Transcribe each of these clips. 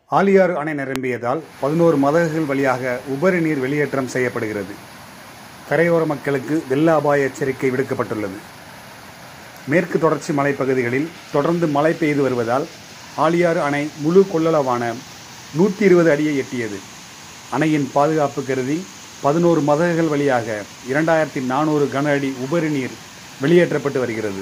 ஆலியாறு அணை நிரம்பியதால் பதினோரு மதகுகள் வழியாக உபரி நீர் வெளியேற்றம் செய்யப்படுகிறது கரையோர மக்களுக்கு வெள்ள அபாய எச்சரிக்கை விடுக்கப்பட்டுள்ளது மேற்கு தொடர்ச்சி மலைப்பகுதிகளில் தொடர்ந்து மழை பெய்து வருவதால் ஆலியாறு அணை முழு கொள்ளளவான நூற்றி இருபது அடியை எட்டியது அணையின் பாதுகாப்பு கருதி பதினோரு மதகுகள் வழியாக இரண்டாயிரத்தி நானூறு கன அடி உபரி நீர் வெளியேற்றப்பட்டு வருகிறது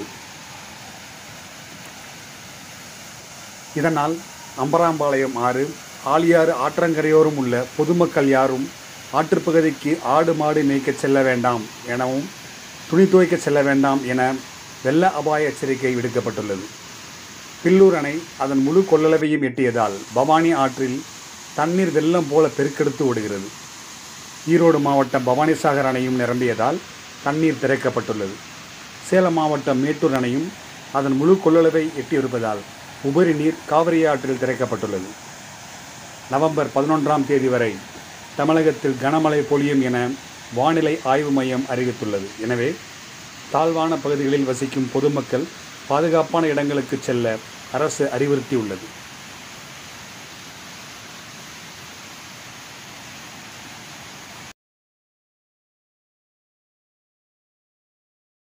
இதனால் அம்பராம்பாளையம் ஆறு ஆலியாறு ஆற்றங்கரையோரம் உள்ள பொதுமக்கள் யாரும் ஆற்றுப்பகுதிக்கு ஆடு மாடு மேய்க்கச் செல்ல வேண்டாம் எனவும் துணி துவைக்க செல்ல வேண்டாம் என வெள்ள அபாய எச்சரிக்கை விடுக்கப்பட்டுள்ளது பில்லூர் அணை அதன் முழு கொள்ளளவையும் எட்டியதால் பவானி ஆற்றில் தண்ணீர் வெள்ளம் போல பெருக்கெடுத்து ஓடுகிறது ஈரோடு மாவட்டம் பவானிசாகர் அணையும் நிரம்பியதால் தண்ணீர் திறக்கப்பட்டுள்ளது சேலம் மாவட்டம் மேட்டூர் அணையும் அதன் முழு கொள்ளளவை எட்டியிருப்பதால் உபரி நீர் காவிரி ஆற்றில் திறக்கப்பட்டுள்ளது நவம்பர் பதினொன்றாம் தேதி வரை தமிழகத்தில் கனமழை பொழியும் என வானிலை ஆய்வு மையம் அறிவித்துள்ளது எனவே தாழ்வான பகுதிகளில் வசிக்கும் பொதுமக்கள் பாதுகாப்பான இடங்களுக்கு செல்ல அரசு அறிவுறுத்தியுள்ளது